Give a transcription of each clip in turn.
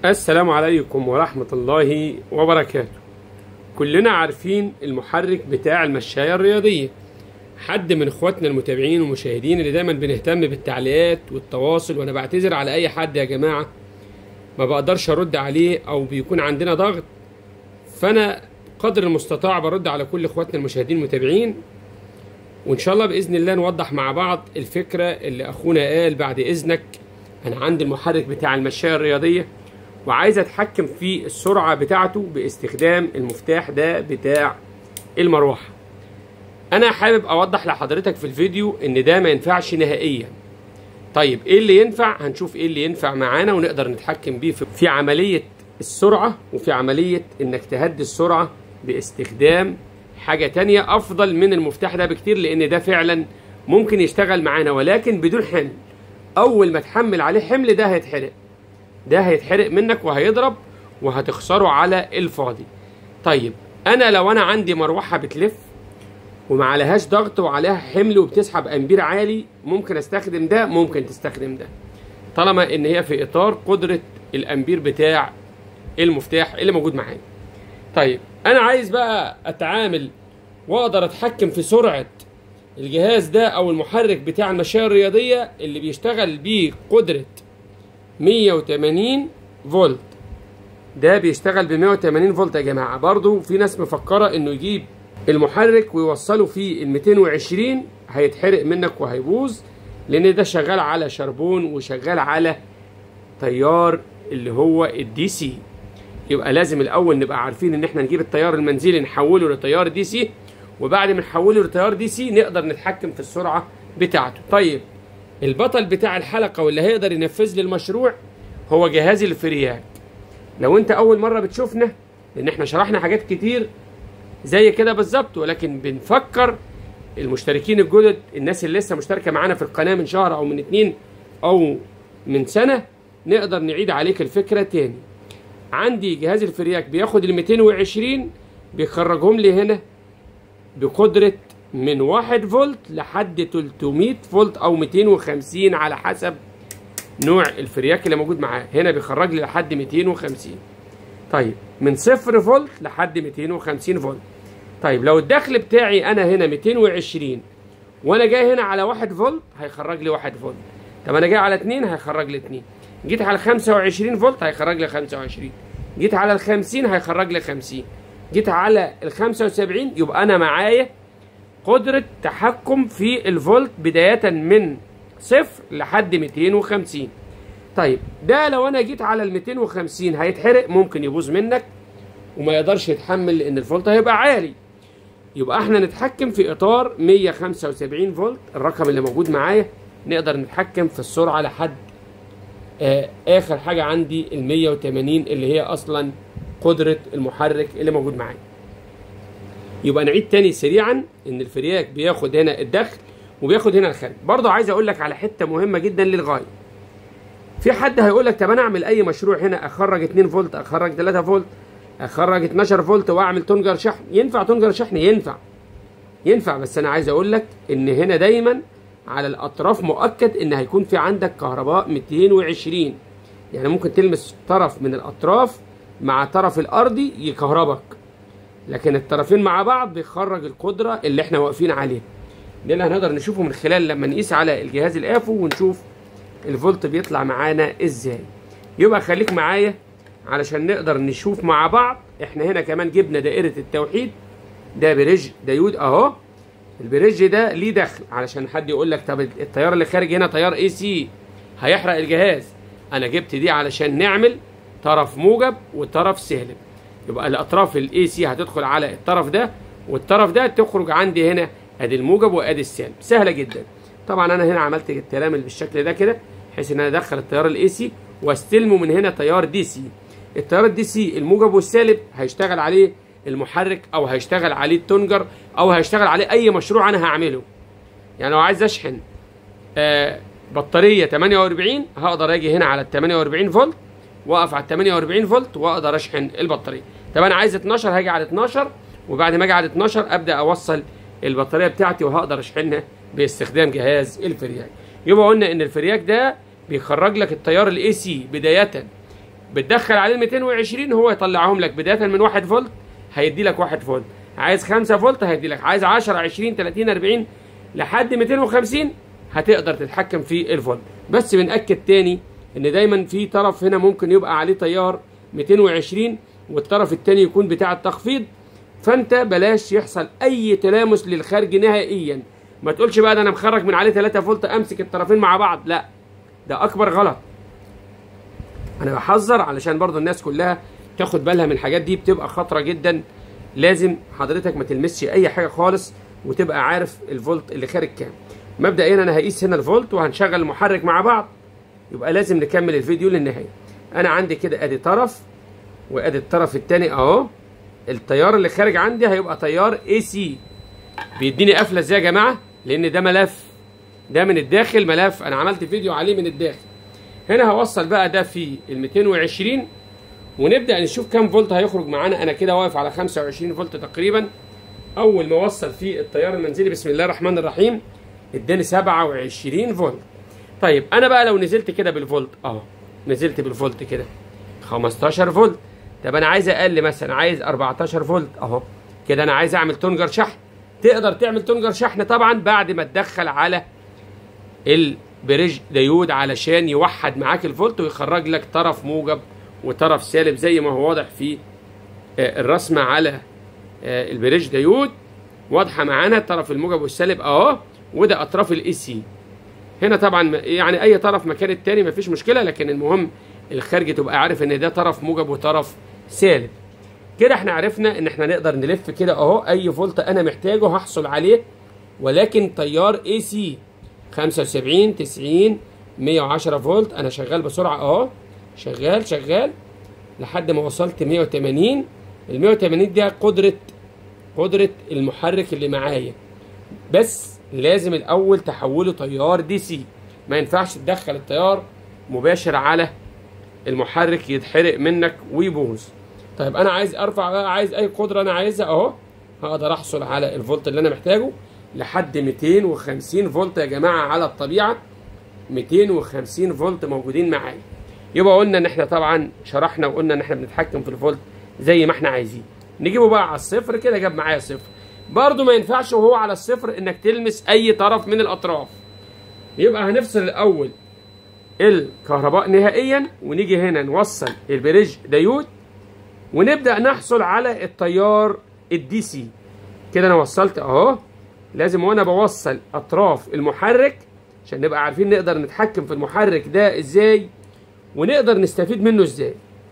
السلام عليكم ورحمة الله وبركاته كلنا عارفين المحرك بتاع المشاية الرياضية حد من اخواتنا المتابعين والمشاهدين اللي دايما بنهتم بالتعليقات والتواصل وانا بعتذر على اي حد يا جماعة ما بقدرش ارد عليه او بيكون عندنا ضغط فانا قدر المستطاع برد على كل اخواتنا المشاهدين المتابعين وان شاء الله باذن الله نوضح مع بعض الفكرة اللي اخونا قال بعد اذنك انا عندي المحرك بتاع المشاية الرياضية وعايز اتحكم في السرعة بتاعته باستخدام المفتاح ده بتاع المروحة انا حابب اوضح لحضرتك في الفيديو ان ده ما ينفعش نهائيا طيب ايه اللي ينفع هنشوف ايه اللي ينفع معانا ونقدر نتحكم بيه في, في عملية السرعة وفي عملية انك تهدي السرعة باستخدام حاجة تانية افضل من المفتاح ده بكتير لان ده فعلا ممكن يشتغل معانا ولكن بدون حمل اول ما تحمل عليه حمل ده هيتحرق ده هيتحرق منك وهيضرب وهتخسره على الفاضي طيب انا لو انا عندي مروحه بتلف وما عليهاش ضغط وعليها حمل وبتسحب امبير عالي ممكن استخدم ده ممكن تستخدم ده طالما ان هي في اطار قدره الامبير بتاع المفتاح اللي موجود معايا طيب انا عايز بقى اتعامل واقدر اتحكم في سرعه الجهاز ده او المحرك بتاع المشاية الرياضيه اللي بيشتغل بيه قدره 180 فولت ده بيشتغل ب 180 فولت يا جماعه برضو في ناس مفكره انه يجيب المحرك ويوصله في ال 220 هيتحرق منك وهيبوظ لان ده شغال على شربون وشغال على تيار اللي هو الدي سي يبقى لازم الاول نبقى عارفين ان احنا نجيب التيار المنزلي نحوله لتيار دي سي وبعد ما نحوله لتيار دي سي نقدر نتحكم في السرعه بتاعته طيب البطل بتاع الحلقه واللي هيقدر ينفذ لي المشروع هو جهاز الفرياك لو انت اول مره بتشوفنا لان احنا شرحنا حاجات كتير زي كده بالظبط ولكن بنفكر المشتركين الجدد الناس اللي لسه مشتركه معانا في القناه من شهر او من اتنين او من سنه نقدر نعيد عليك الفكره تاني عندي جهاز الفرياك بياخد ال 220 بيخرجهم لي هنا بقدره من 1 فولت لحد 300 فولت او 250 على حسب نوع الفرياك اللي موجود معاه هنا بيخرج لي لحد 250 طيب من صفر فولت لحد 250 فولت طيب لو الدخل بتاعي انا هنا 220 وانا جاي هنا على 1 فولت هيخرج لي 1 فولت طب انا جاي على 2 هيخرج لي 2 جيت على 25 فولت هيخرج لي 25 جيت على ال 50 هيخرج لي 50 جيت على ال 75 يبقى انا معايا قدرة تحكم في الفولت بداية من صفر لحد 250 طيب ده لو انا جيت على ال 250 هيتحرق ممكن يبوظ منك وما يقدرش يتحمل لان الفولت هيبقى عالي يبقى احنا نتحكم في اطار 175 فولت الرقم اللي موجود معايا نقدر نتحكم في السرعه لحد آه اخر حاجه عندي ال 180 اللي هي اصلا قدره المحرك اللي موجود معايا يبقى نعيد تاني سريعا ان الفرياك بياخد هنا الدخل وبياخد هنا الخارج برضه عايز اقول لك على حته مهمه جدا للغايه في حد هيقول لك طب انا اعمل اي مشروع هنا اخرج 2 فولت اخرج 3 فولت اخرج 12 فولت واعمل تنجر شحن ينفع تنجر شحن ينفع ينفع بس انا عايز اقول لك ان هنا دايما على الاطراف مؤكد ان هيكون في عندك كهرباء 220 يعني ممكن تلمس طرف من الاطراف مع طرف الارضي يكهربك لكن الطرفين مع بعض بيخرج القدره اللي احنا واقفين عليها ده اللي هنقدر نشوفه من خلال لما نقيس على الجهاز الافو ونشوف الفولت بيطلع معانا ازاي يبقى خليك معايا علشان نقدر نشوف مع بعض احنا هنا كمان جبنا دائرة التوحيد ده بريج ديود اهو البريج ده ليه دخل علشان حد يقول لك طب التيار اللي خارج هنا تيار اي سي هيحرق الجهاز انا جبت دي علشان نعمل طرف موجب وطرف سالب يبقى الاطراف الاي سي هتدخل على الطرف ده والطرف ده تخرج عندي هنا ادي الموجب وادي السالب سهله جدا طبعا انا هنا عملت التلامل بالشكل ده كده بحيث ان انا ادخل التيار الاي سي واستلمه من هنا تيار دي سي التيار الدي سي الموجب والسالب هيشتغل عليه المحرك او هيشتغل عليه التونجر او هيشتغل عليه اي مشروع انا هعمله يعني لو عايز اشحن آه بطاريه 48 هقدر اجي هنا على ال 48 فولت واقف على ال 48 فولت واقدر اشحن البطاريه طب انا عايز 12 هاجي على 12 وبعد ما اجي على 12 ابدا اوصل البطاريه بتاعتي وهقدر اشحنها باستخدام جهاز الفرياك يبقى قلنا ان الفرياك ده بيخرج لك التيار الاي سي بدايه بتدخل عليه 220 هو يطلعهم لك بدايه من 1 فولت هيدي لك 1 فولت عايز 5 فولت هيدي لك عايز 10 20 30 40 لحد 250 هتقدر تتحكم في الفولت بس بنأكد تاني ان دايما في طرف هنا ممكن يبقى عليه تيار 220 والطرف التاني يكون بتاع التخفيض فانت بلاش يحصل اي تلامس للخارج نهائيا ما تقولش بقى ده انا مخرج من عليه 3 فولت امسك الطرفين مع بعض لا ده اكبر غلط انا بحذر علشان برضو الناس كلها تاخد بالها من الحاجات دي بتبقى خطره جدا لازم حضرتك ما تلمسش اي حاجه خالص وتبقى عارف الفولت اللي خارج كام مبدئيا انا هقيس هنا الفولت وهنشغل المحرك مع بعض يبقى لازم نكمل الفيديو للنهايه انا عندي كده ادي طرف وادي الطرف الثاني اهو التيار اللي خارج عندي هيبقى تيار اي سي بيديني قفله ازاي يا جماعه لان ده ملف ده من الداخل ملف انا عملت فيديو عليه من الداخل هنا هوصل بقى ده في ال 220 ونبدا نشوف كام فولت هيخرج معانا انا كده واقف على 25 فولت تقريبا اول ما اوصل في التيار المنزلي بسم الله الرحمن الرحيم اداني 27 فولت طيب انا بقى لو نزلت كده بالفولت اه نزلت بالفولت كده 15 فولت طب انا عايز اقل مثلا عايز 14 فولت اهو كده انا عايز اعمل تونجر شحن تقدر تعمل تونجر شحن طبعا بعد ما تدخل على البريج ديود علشان يوحد معاك الفولت ويخرج لك طرف موجب وطرف سالب زي ما هو واضح في الرسمه على البريج ديود واضحه معانا الطرف الموجب والسالب اهو وده اطراف الاي سي هنا طبعا يعني اي طرف مكان التاني مفيش مشكله لكن المهم الخارج تبقى عارف ان ده طرف موجب وطرف سالب كده احنا عرفنا ان احنا نقدر نلف كده اهو اي فولت انا محتاجه هحصل عليه ولكن تيار اي سي 75 90 110 فولت انا شغال بسرعه اهو شغال شغال لحد ما وصلت 180 ال 180 دي قدره قدره المحرك اللي معايا بس لازم الاول تحوله تيار دي سي ما ينفعش تدخل التيار مباشر على المحرك يتحرق منك ويبوظ طيب انا عايز ارفع بقى عايز اي قدره انا عايزها اهو هقدر احصل على الفولت اللي انا محتاجه لحد 250 فولت يا جماعه على الطبيعه 250 فولت موجودين معايا يبقى قلنا ان احنا طبعا شرحنا وقلنا ان احنا بنتحكم في الفولت زي ما احنا عايزين نجيبه بقى على الصفر كده جاب معايا صفر برضو ما ينفعش وهو على الصفر انك تلمس اي طرف من الاطراف يبقى هنفصل الاول الكهرباء نهائيا ونيجي هنا نوصل البريج ديود ونبدا نحصل على التيار الدي سي كده انا وصلت اهو لازم وانا بوصل اطراف المحرك عشان نبقى عارفين نقدر نتحكم في المحرك ده ازاي ونقدر نستفيد منه ازاي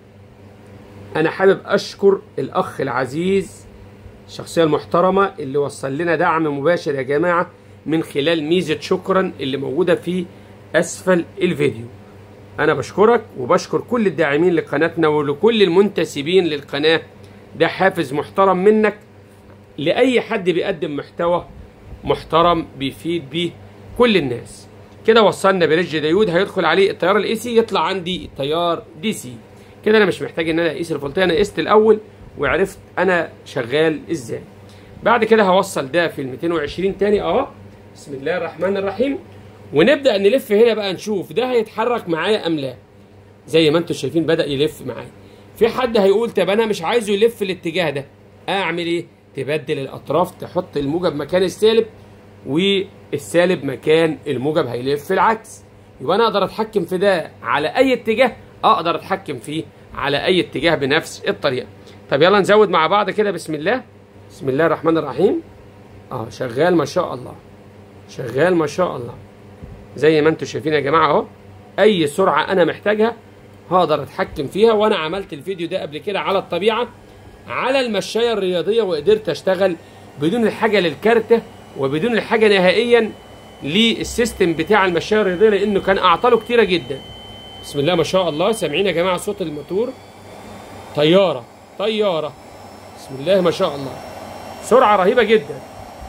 انا حابب اشكر الاخ العزيز الشخصيه المحترمه اللي وصل لنا دعم مباشر يا جماعه من خلال ميزه شكرا اللي موجوده في اسفل الفيديو انا بشكرك وبشكر كل الداعمين لقناتنا ولكل المنتسبين للقناه ده حافز محترم منك لاي حد بيقدم محتوى محترم بيفيد بيه كل الناس كده وصلنا بريدج ديود هيدخل عليه التيار الاي سي يطلع عندي التيار دي سي كده انا مش محتاج ان انا اقيس الفولتيه انا قست الاول وعرفت انا شغال ازاي بعد كده هوصل ده في ال 220 تاني اهو بسم الله الرحمن الرحيم ونبدا نلف هنا بقى نشوف ده هيتحرك معايا ام لا زي ما انتم شايفين بدا يلف معايا في حد هيقول طب انا مش عايزه يلف الاتجاه ده اعمل ايه تبدل الاطراف تحط الموجب مكان السالب والسالب مكان الموجب هيلف العكس يبقى انا اقدر اتحكم في ده على اي اتجاه اقدر اتحكم فيه على اي اتجاه بنفس الطريقه طب يلا نزود مع بعض كده بسم الله بسم الله الرحمن الرحيم اه شغال ما شاء الله شغال ما شاء الله زي ما انتم شايفين يا جماعه اهو اي سرعه انا محتاجها هقدر اتحكم فيها وانا عملت الفيديو ده قبل كده على الطبيعه على المشايه الرياضيه وقدرت اشتغل بدون الحاجه للكارته وبدون الحاجه نهائيا للسيستم بتاع المشايه الرياضيه لانه كان اعطاله كتيره جدا بسم الله ما شاء الله سامعين يا جماعه صوت الموتور طياره طياره بسم الله ما شاء الله سرعه رهيبه جدا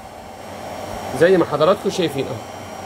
زي ما حضراتكم شايفين اهو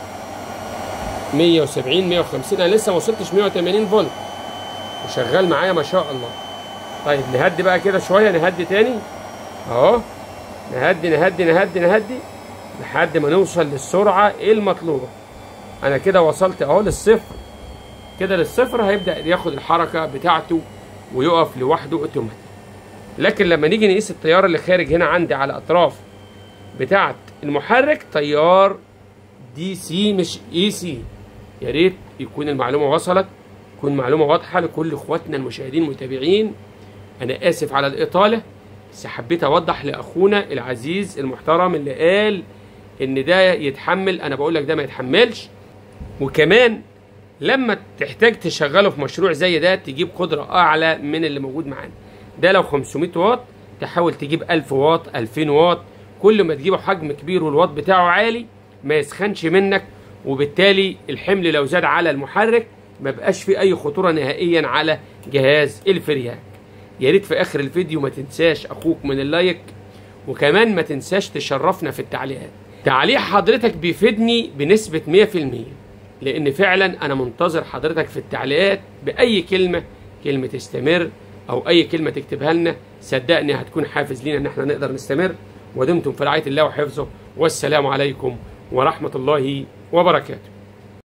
170 150 انا لسه ما وصلتش 180 فولت وشغال معايا ما شاء الله طيب نهدي بقى كده شويه نهدي تاني اهو نهدي نهدي نهدي نهدي لحد ما نوصل للسرعه المطلوبه انا كده وصلت اهو للصفر كده للصفر هيبدا ياخد الحركه بتاعته ويقف لوحده اوتوماتيك لكن لما نيجي نقيس التيار اللي خارج هنا عندي على اطراف بتاعه المحرك تيار دي سي مش اي سي يا ريت يكون المعلومه وصلت تكون معلومه واضحه لكل اخواتنا المشاهدين المتابعين انا اسف على الاطاله بس حبيت اوضح لاخونا العزيز المحترم اللي قال ان ده يتحمل انا بقول لك ده ما يتحملش وكمان لما تحتاج تشغله في مشروع زي ده تجيب قدره اعلى من اللي موجود معانا ده لو 500 واط تحاول تجيب 1000 واط 2000 واط كل ما تجيبه حجم كبير والواط بتاعه عالي ما يسخنش منك وبالتالي الحمل لو زاد على المحرك ما بقاش في اي خطوره نهائيا على جهاز الفرياك يا ريت في اخر الفيديو ما تنساش اخوك من اللايك وكمان ما تنساش تشرفنا في التعليقات تعليق حضرتك بيفيدني بنسبة 100% لان فعلا انا منتظر حضرتك في التعليقات باي كلمة كلمة استمر او اي كلمة تكتبها لنا صدقني هتكون حافز لينا ان احنا نقدر نستمر ودمتم في رعاية الله وحفظه والسلام عليكم ورحمة الله وبركاته